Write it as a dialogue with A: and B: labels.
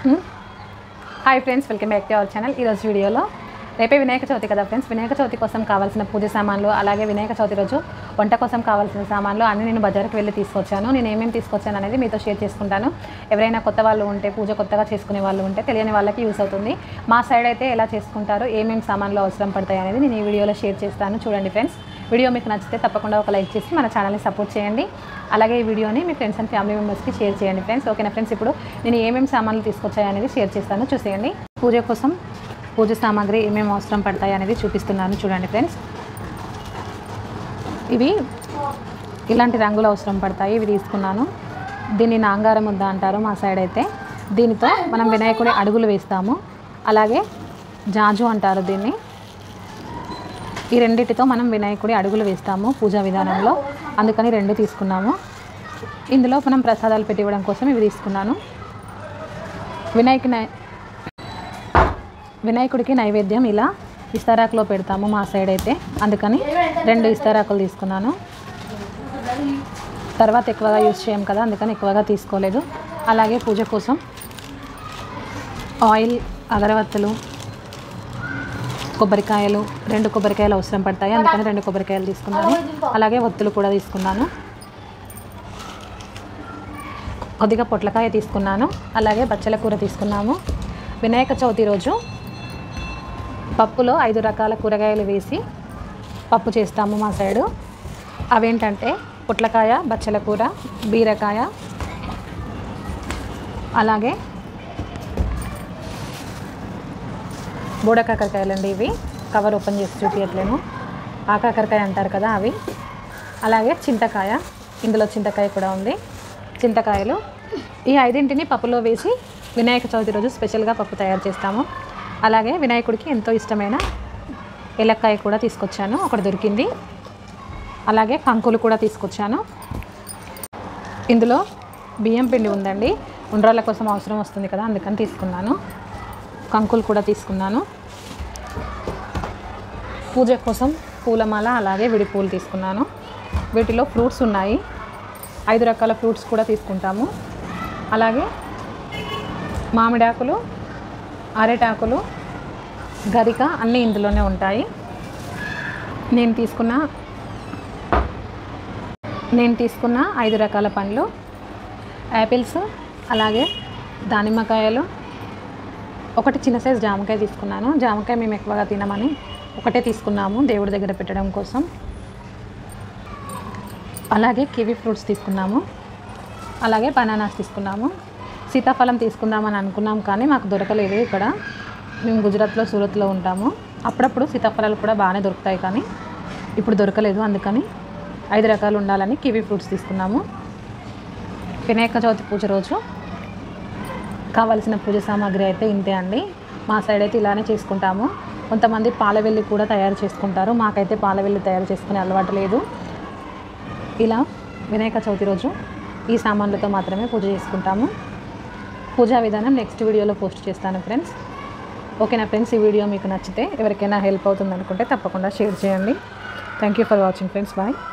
A: hi friends welcome back to our channel ఈరోజు వీడియోలో రేపే వినాయక చవితి కదా ఫ్రెండ్స్ వినాయక చవితి కోసం కావాల్సిన పూజ సామాన్లు అలాగే వినాయక చవితి రోజు వంట కోసం కావాల్సిన సామాన్లు అన్ని నేను బజార్కి వెళ్ళి తీసుకొచ్చాను నేను ఏమేమి తీసుకొచ్చాను అనేది మీతో షేర్ చేసుకుంటాను ఎవరైనా కొత్త వాళ్ళు ఉంటే పూజ కొత్తగా చేసుకునే వాళ్ళు ఉంటే తెలియని వాళ్ళకి యూస్ అవుతుంది మా సైడ్ అయితే ఎలా చేసుకుంటారో ఏమేమి సామాన్లు అవసరం పడతాయి అనేది నేను ఈ వీడియోలో షేర్ చేస్తాను చూడండి ఫ్రెండ్స్ వీడియో మీకు నచ్చితే తప్పకుండా ఒక లైక్ చేసి మన ఛానల్ని సపోర్ట్ చేయండి అలాగే ఈ వీడియోని మీ ఫ్రెండ్స్ అండ్ ఫ్యామిలీ మెంబర్స్కి షేర్ చేయండి ఫ్రెండ్స్ ఓకేనా ఫ్రెండ్స్ ఇప్పుడు నేను ఏమేమి సామాన్లు తీసుకొచ్చాయి అనేది షేర్ చేస్తాను చూసేయండి పూజ కోసం పూజ సామాగ్రి ఏమేమి అవసరం పడతాయి అనేది చూపిస్తున్నాను చూడండి ఫ్రెండ్స్ ఇవి ఇలాంటి రంగులు అవసరం పడతాయి ఇవి తీసుకున్నాను దీన్ని నాంగారం ముద్ద అంటారు మా సైడ్ అయితే దీనితో మనం వినాయకుడి అడుగులు వేస్తాము అలాగే జాజు అంటారు దీన్ని ఈ రెండిటితో మనం వినాయకుడి అడుగులు వేస్తాము పూజా విధానంలో అందుకని రెండు తీసుకున్నాము ఇందులో మనం ప్రసాదాలు పెట్టి ఇవ్వడం కోసం ఇవి తీసుకున్నాను వినాయక నై వినాయకుడికి నైవేద్యం ఇలా ఇస్తారాకులో పెడతాము మా సైడ్ అయితే అందుకని రెండు ఇస్తారాకులు తీసుకున్నాను తర్వాత ఎక్కువగా యూజ్ చేయం కదా అందుకని ఎక్కువగా తీసుకోలేదు అలాగే పూజ కోసం ఆయిల్ అగరవత్తులు కొబ్బరికాయలు రెండు కొబ్బరికాయలు అవసరం పడతాయి అందుకని రెండు కొబ్బరికాయలు తీసుకున్నాను అలాగే ఒత్తులు కూడా తీసుకున్నాను కొద్దిగా పొట్లకాయ తీసుకున్నాను అలాగే బచ్చల కూర తీసుకున్నాము వినాయక చవితి రోజు పప్పులో ఐదు రకాల కూరగాయలు వేసి పప్పు చేస్తాము మా సైడు అవేంటంటే పొట్లకాయ బచ్చల కూర బీరకాయ అలాగే బూడ కాకరకాయలు అండి ఇవి కవర్ ఓపెన్ చేసి చూపించట్లేము ఆ కాకరకాయ అంటారు కదా అవి అలాగే చింతకాయ ఇందులో చింతకాయ కూడా ఉంది చింతకాయలు ఈ ఐదింటిని పప్పులో వేసి వినాయక చవితి రోజు స్పెషల్గా పప్పు తయారు చేస్తాము అలాగే వినాయకుడికి ఎంతో ఇష్టమైన ఏలక్కాయ కూడా తీసుకొచ్చాను ఒకటి దొరికింది అలాగే కంకులు కూడా తీసుకొచ్చాను ఇందులో బియ్యం పిండి ఉందండి ఉండ్రాళ్ళ కోసం అవసరం వస్తుంది కదా అందుకని తీసుకున్నాను కంకులు కూడా తీసుకున్నాను పూజ కోసం పూలమాల అలాగే విడి పూలు తీసుకున్నాను వీటిలో ఫ్రూట్స్ ఉన్నాయి ఐదు రకాల ఫ్రూట్స్ కూడా తీసుకుంటాము అలాగే మామిడాకులు అరిటాకులు గరిక అన్నీ ఇందులోనే ఉంటాయి నేను తీసుకున్న నేను తీసుకున్న ఐదు రకాల పండ్లు యాపిల్స్ అలాగే దానిమ్మకాయలు ఒకటి చిన్న సైజు జామకాయ తీసుకున్నాను జామకాయ మేము ఎక్కువగా తినమని ఒకటే తీసుకున్నాము దేవుడి దగ్గర పెట్టడం కోసం అలాగే కివీ ఫ్రూట్స్ తీసుకున్నాము అలాగే బనానాస్ తీసుకున్నాము సీతాఫలం తీసుకుందామని అనుకున్నాం కానీ మాకు దొరకలేదు ఇక్కడ మేము గుజరాత్లో సూరత్లో ఉంటాము అప్పుడప్పుడు సీతాఫలాలు కూడా బాగానే దొరుకుతాయి కానీ ఇప్పుడు దొరకలేదు అందుకని ఐదు రకాలు ఉండాలని కివీ ఫ్రూట్స్ తీసుకున్నాము వినాయక చవితి పూజ రోజు కావలసిన పూజ సామాగ్రి అయితే ఇంతే అండి మా సైడ్ అయితే ఇలానే చేసుకుంటాము కొంతమంది పాలవెల్లి కూడా తయారు చేసుకుంటారు మాకైతే పాలవెల్లి తయారు చేసుకునే అలవాటు లేదు ఇలా వినాయక చవితి రోజు ఈ సామాన్లతో మాత్రమే పూజ చేసుకుంటాము పూజా విధానం నెక్స్ట్ వీడియోలో పోస్ట్ చేస్తాను ఫ్రెండ్స్ ఓకేనా ఫ్రెండ్స్ ఈ వీడియో మీకు నచ్చితే ఎవరికైనా హెల్ప్ అవుతుంది అనుకుంటే తప్పకుండా షేర్ చేయండి thank you for watching friends bye